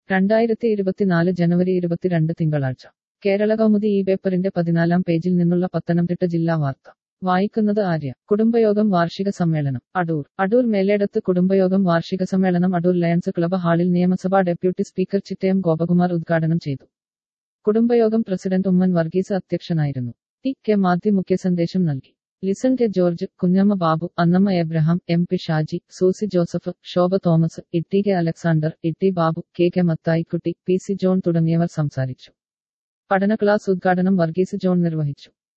രണ്ടായിരത്തി ഇരുപത്തിനാല് ജനുവരി ഇരുപത്തിരണ്ട് തിങ്കളാഴ്ച കേരള കൗമുദി ഈ പേപ്പറിന്റെ പതിനാലാം പേജിൽ നിന്നുള്ള പത്തനംതിട്ട ജില്ലാ വാർത്ത വായിക്കുന്നത് ആര്യ കുടുംബയോഗം വാർഷിക സമ്മേളനം അടൂർ അടൂർ മേലേടത്ത് കുടുംബയോഗം വാർഷിക സമ്മേളനം അടൂർ ലയൺസ് ക്ലബ് ഹാളിൽ നിയമസഭാ ഡെപ്യൂട്ടി സ്പീക്കർ ചിറ്റയം ഗോപകുമാർ ഉദ്ഘാടനം ചെയ്തു കുടുംബയോഗം പ്രസിഡന്റ് ഉമ്മൻ വർഗീസ് അധ്യക്ഷനായിരുന്നു ടി കെ മാത്യു മുഖ്യ സന്ദേശം നൽകി ലിസൺ K George Kunjamma Babu Annamma Abraham M P Shaji Susy Joseph Shobha Thomas Itty K Alexander Itty Babu K K Mathaikutty P C John തുടങ്ങിയവർ സംസാരിച്ചു പഠന ക്ലാസ് ഉദ്ഘാടനം വർഗീസ് ജോൺ നിർവഹിച്ചു